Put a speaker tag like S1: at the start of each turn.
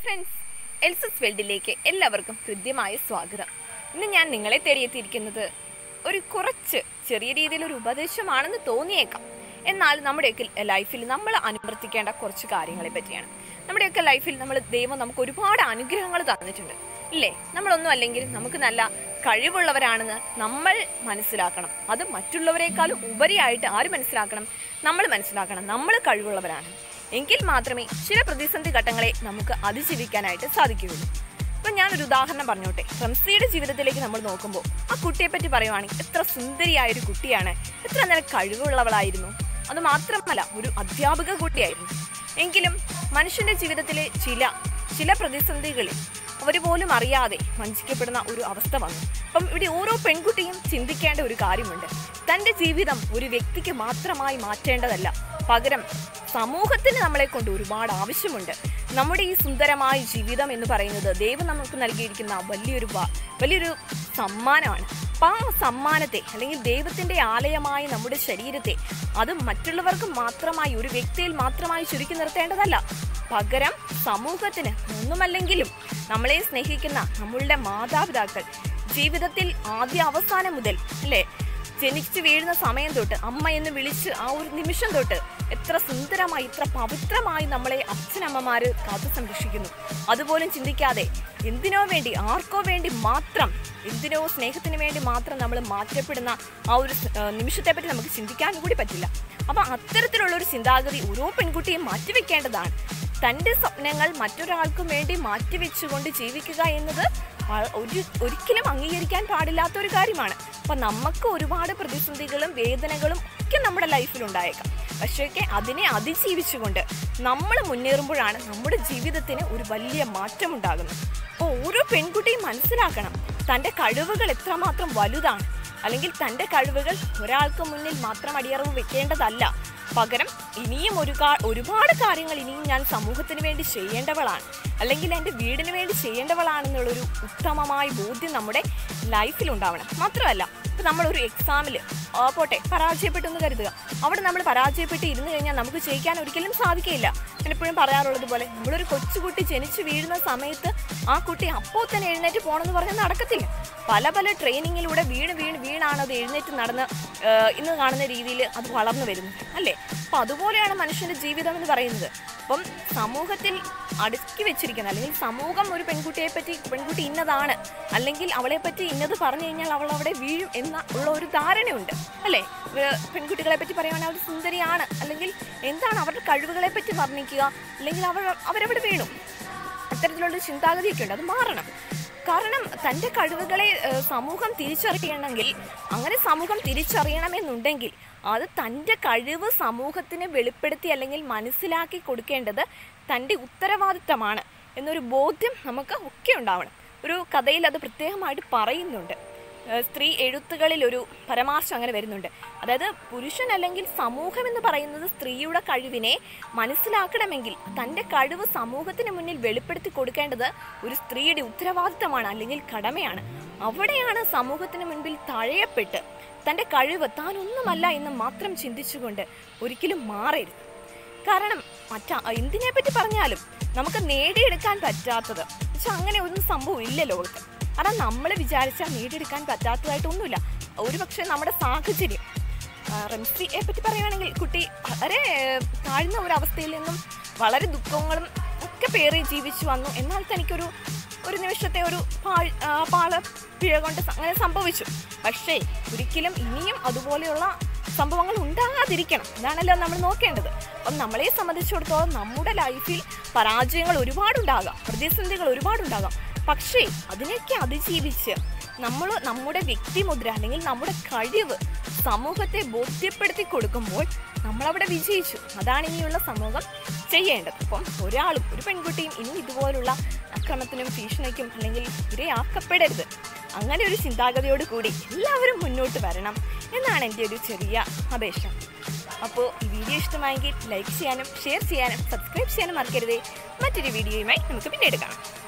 S1: friends else's വേൾഡിലേക്ക് എല്ലാവർക്കും ഹൃദ്യമായ സ്വാഗതം ഇന്ന് ഞാൻ നിങ്ങളെ തേടിയെത്തിയിരിക്കുന്നത് ഒരു കുറച്ച് ചെറിയ രീതിയിൽ ഒരു ഉപദേശമാണെന്ന് തോന്നിയേക്കാം എന്നാൽ നമ്മുടെയൊക്കെ ലൈഫിൽ നമ്മൾ അനുവർത്തിക്കേണ്ട കുറച്ച് കാര്യങ്ങളെ പറ്റിയാണ് നമ്മുടെയൊക്കെ ലൈഫിൽ നമ്മൾ ദൈവം നമുക്ക് ഒരുപാട് അനുഗ്രഹങ്ങൾ തന്നിട്ടുണ്ട് ഇല്ലേ നമ്മളൊന്നും അല്ലെങ്കിൽ നമുക്ക് നല്ല കഴിവുള്ളവരാണെന്ന് നമ്മൾ മനസ്സിലാക്കണം അത് മറ്റുള്ളവരെക്കാളും ഉപരിയായിട്ട് ആര് മനസ്സിലാക്കണം നമ്മൾ മനസ്സിലാക്കണം നമ്മൾ കഴിവുള്ളവരാണ് എങ്കിൽ മാത്രമേ ചില പ്രതിസന്ധി ഘട്ടങ്ങളെ നമുക്ക് അതിജീവിക്കാനായിട്ട് സാധിക്കുകയുള്ളൂ ഇപ്പൊ ഞാനൊരു ഉദാഹരണം പറഞ്ഞോട്ടെ റംസിയുടെ ജീവിതത്തിലേക്ക് നമ്മൾ നോക്കുമ്പോൾ ആ കുട്ടിയെ പറ്റി പറയുവാണെങ്കിൽ എത്ര സുന്ദരിയായ ഒരു കുട്ടിയാണ് എത്ര നല്ല കഴിവുള്ളവളായിരുന്നു അത് മാത്രമല്ല ഒരു അധ്യാപിക കുട്ടിയായിരുന്നു എങ്കിലും മനുഷ്യന്റെ ജീവിതത്തിലെ ചില ചില പ്രതിസന്ധികളിൽ അവർ പോലും അറിയാതെ വഞ്ചിക്കപ്പെടുന്ന ഒരു അവസ്ഥ വന്നു അപ്പം ഇവിടെ ഓരോ പെൺകുട്ടിയും ചിന്തിക്കേണ്ട ഒരു കാര്യമുണ്ട് തൻ്റെ ജീവിതം ഒരു വ്യക്തിക്ക് മാത്രമായി മാറ്റേണ്ടതല്ല പകരം സമൂഹത്തിന് നമ്മളെ കൊണ്ട് ഒരുപാട് ആവശ്യമുണ്ട് നമ്മുടെ ഈ സുന്ദരമായ ജീവിതം എന്ന് പറയുന്നത് ദൈവം നമുക്ക് നൽകിയിരിക്കുന്ന വലിയൊരു വ- വലിയൊരു സമ്മാനമാണ് അപ്പം ആ സമ്മാനത്തെ അല്ലെങ്കിൽ ദൈവത്തിന്റെ ആലയമായ നമ്മുടെ ശരീരത്തെ അത് മറ്റുള്ളവർക്ക് മാത്രമായി ഒരു വ്യക്തിയിൽ മാത്രമായി ചുരുക്കി നിർത്തേണ്ടതല്ല പകരം സമൂഹത്തിന് ഒന്നുമല്ലെങ്കിലും നമ്മളെ സ്നേഹിക്കുന്ന നമ്മളുടെ മാതാപിതാക്കൾ ജീവിതത്തിൽ ആദ്യ അവസാനം മുതൽ അല്ലേ ജനിച്ചു വീഴുന്ന സമയം തൊട്ട് അമ്മ എന്ന് വിളിച്ച് ആ ഒരു നിമിഷം തൊട്ട് എത്ര സുന്ദരമായി ഇത്ര പവിത്രമായി നമ്മളെ അച്ഛനമ്മമാര് കാത്തു സംരക്ഷിക്കുന്നു അതുപോലും ചിന്തിക്കാതെ എന്തിനോ വേണ്ടി ആർക്കോ വേണ്ടി മാത്രം എന്തിനോ സ്നേഹത്തിന് വേണ്ടി മാത്രം നമ്മൾ മാറ്റപ്പെടുന്ന ആ ഒരു സ്- ആ, നിമിഷത്തെപ്പറ്റി നമുക്ക് ചിന്തിക്കാൻ കൂടി പറ്റില്ല അപ്പൊ അത്തരത്തിലുള്ള ഒരു ചിന്താഗതി ഓരോ പെൺകുട്ടിയും മാറ്റിവെക്കേണ്ടതാണ് തന്റെ സ്വപ്നങ്ങൾ മറ്റൊരാൾക്കും വേണ്ടി മാറ്റിവെച്ചുകൊണ്ട് ജീവിക്കുക എന്നത് വ- ഒരു ഒരിക്കലും അംഗീകരിക്കാൻ പാടില്ലാത്ത ഒരു കാര്യമാണ് അപ്പൊ നമുക്ക് ഒരുപാട് പ്രതിസന്ധികളും വേദനകളും ഒക്കെ നമ്മുടെ ലൈഫിൽ ഉണ്ടായേക്കാം പക്ഷേക്കെ അതിനെ അതിജീവിച്ചുകൊണ്ട് നമ്മൾ മുന്നേറുമ്പോഴാണ് നമ്മുടെ ജീവിതത്തിന് ഒരു വലിയ മാറ്റം ഉണ്ടാകുന്നത് അപ്പോൾ ഓരോ പെൺകുട്ടിയും മനസ്സിലാക്കണം തൻ്റെ കഴിവുകൾ എത്രമാത്രം വലുതാണ് അല്ലെങ്കിൽ തൻ്റെ കഴിവുകൾ ഒരാൾക്ക് മുന്നിൽ മാത്രം അടിയറവ് വെക്കേണ്ടതല്ല പകരം ഇനിയും ഒരു കാ- ഒരുപാട് കാര്യങ്ങൾ ഇനിയും ഞാൻ സമൂഹത്തിന് വേണ്ടി ചെയ്യേണ്ടവളാണ് അല്ലെങ്കിൽ എൻ്റെ വീടിന് വേണ്ടി ചെയ്യേണ്ടവളാണെന്നുള്ളൊരു ഉത്തമമായ ബോധ്യം നമ്മുടെ ലൈഫിൽ ഉണ്ടാവണം മാത്രമല്ല ഇപ്പം നമ്മളൊരു എക്സാമിൽ പോട്ടെ പരാജയപ്പെട്ടു എന്ന് കരുതുക അവിടെ നമ്മൾ പരാജയപ്പെട്ട് ഇരുന്ന് കഴിഞ്ഞാൽ നമുക്ക് ജയിക്കാൻ ഒരിക്കലും സാധിക്കില്ല ഞാൻ എപ്പോഴും പറയാറുള്ളത് പോലെ നമ്മളൊരു കൊച്ചുകുട്ടി ജനിച്ചു വീഴുന്ന സമയത്ത് ആ കുട്ടി അപ്പോൾ തന്നെ എഴുന്നേറ്റ് പോകണമെന്ന് പറഞ്ഞാൽ നടക്കത്തില്ല പല പല ട്രെയിനിങ്ങിലൂടെ വീണ് വീണ് വീണാണ് അത് എഴുന്നേറ്റ് നടന്ന് ഏഹ്, ഇന്ന് കാണുന്ന രീതിയിൽ അത് വളർന്നു വരുന്നത് അല്ലേ അപ്പം അതുപോലെയാണ് മനുഷ്യന്റെ ജീവിതം എന്ന് പറയുന്നത് അപ്പം സമൂഹത്തിൽ അടുക്കി വെച്ചിരിക്കുന്ന അല്ലെങ്കിൽ സമൂഹം ഒരു പെൺകുട്ടിയെ പറ്റി പെൺകുട്ടി ഇന്നതാണ് അല്ലെങ്കിൽ അവളെ പറ്റി ഇന്നത് പറഞ്ഞു കഴിഞ്ഞാൽ അവൾ അവിടെ വീഴും എന്ന ഉള്ള ഒരു ധാരണയുണ്ട് അല്ലേ ഏഹ്, പെൺകുട്ടികളെ പറ്റി പറയുവാണെങ്കിൽ അവർ സുന്ദരിയാണ് അല്ലെങ്കിൽ എന്താണ് അവരുടെ കഴിവുകളെ പറ്റി വർണ്ണിക്കുക അല്ലെങ്കിൽ അവർ അവരവിടെ വീണു അത്തരത്തിലുള്ള ഒരു ചിന്താഗതിയൊക്കെ ഉണ്ട് അത് മാറണം കാരണം തൻ്റെ കഴിവുകളെ ഏഹ്, സമൂഹം തിരിച്ചറിയണമെങ്കിൽ അങ്ങനെ സമൂഹം തിരിച്ചറിയണമെന്നുണ്ടെങ്കിൽ അത് തൻ്റെ കഴിവ് സമൂഹത്തിന് വെളിപ്പെടുത്തി അല്ലെങ്കിൽ മനസ്സിലാക്കി കൊടുക്കേണ്ടത് തൻ്റെ ഉത്തരവാദിത്തമാണ് എന്നൊരു ബോധ്യം നമുക്ക് ഒക്കെ ഉണ്ടാവണം ഒരു കഥയിൽ അത് പ്രത്യേകമായിട്ട് പറയുന്നുണ്ട് ഏഹ് സ്ത്രീ എഴുത്തുകളിൽ ഒരു പരാമർശം അങ്ങനെ വരുന്നുണ്ട് അതായത് പുരുഷൻ അല്ലെങ്കിൽ സമൂഹം എന്ന് പറയുന്നത് സ്ത്രീയുടെ കഴിവിനെ മനസ്സിലാക്കണമെങ്കിൽ തൻ്റെ കഴിവ് സമൂഹത്തിന് മുന്നിൽ വെളിപ്പെടുത്തി കൊടുക്കേണ്ടത് ഒരു സ്ത്രീയുടെ ഉത്തരവാദിത്തമാണ് അല്ലെങ്കിൽ കടമയാണ് അവിടെയാണ് സമൂഹത്തിന് മുൻപിൽ തഴയപ്പെട്ട് തൻ്റെ കഴിവ് താൻ ഒന്നുമല്ല എന്ന് മാത്രം ചിന്തിച്ചുകൊണ്ട് ഒരിക്കലും മാറരുത് കാരണം മറ്റാ എന്തിനെ പറ്റി പറഞ്ഞാലും നമുക്ക് നേടിയെടുക്കാൻ പറ്റാത്തത് പക്ഷെ അങ്ങനെ ഒന്നും സംഭവം ഇല്ല ലോകത്ത് കാരണം നമ്മൾ വിചാരിച്ചാൽ നേടിയെടുക്കാൻ പറ്റാത്തതായിട്ടൊന്നുമില്ല ഒരുപക്ഷെ നമ്മുടെ സാഹചര്യം ആ, റംസിയെ പറ്റി പറയുകയാണെങ്കിൽ കുട്ടി വളരെ ഏഹ്, താഴ്ന്ന ഒരു അവസ്ഥയിൽ നിന്നും വളരെ ദുഃഖങ്ങളും ഒക്കെ പേറി ജീവിച്ചു വന്നു എന്നാൽ തനിക്കൊരു ഒരു നിമിഷത്തെ ഒരു പാഴ് ആ, പാള പിഴ കൊണ്ട് സ- അങ്ങനെ സംഭവിച്ചു പക്ഷേ ഒരിക്കലും ഇനിയും അതുപോലെയുള്ള സംഭവങ്ങൾ ഉണ്ടാകാതിരിക്കണം അതാണല്ലോ നമ്മൾ നോക്കേണ്ടത് അപ്പം നമ്മളെ സംബന്ധിച്ചിടത്തോളം നമ്മുടെ ലൈഫിൽ പരാജയങ്ങൾ ഒരുപാടുണ്ടാകാം പ്രതിസന്ധികൾ ഒരുപാടുണ്ടാകാം പക്ഷേ അതിനെയൊക്കെ അതിജീവിച്ച് നമ്മൾ നമ്മുടെ വ്യക്തിമുദ്ര അല്ലെങ്കിൽ നമ്മുടെ കഴിവ് സമൂഹത്തെ ബോധ്യപ്പെടുത്തി കൊടുക്കുമ്പോൾ നമ്മളവിടെ വിജയിച്ചു അതാണ് ഇനിയുള്ള സമൂഹം ചെയ്യേണ്ടത് അപ്പം ഒരാളും ഒരു പെൺകുട്ടിയും ഇനി ഇതുപോലുള്ള അക്രമത്തിനും ഭീഷണിക്കും അല്ലെങ്കിൽ ഇരയാക്കപ്പെടരുത് അങ്ങനെ ഒരു ചിന്താഗതിയോട് കൂടി എല്ലാവരും മുന്നോട്ട് വരണം എന്നാണ് എൻ്റെ ഒരു ചെറിയ അപേക്ഷ അപ്പോൾ ഈ വീഡിയോ ഇഷ്ടമായെങ്കിൽ ലൈക്ക് ചെയ്യാനും ഷെയർ ചെയ്യാനും സബ്സ്ക്രൈബ് ചെയ്യാനും മറക്കരുതേ മറ്റൊരു വീഡിയോയുമായി നമുക്ക് പിന്നീട് കാണാം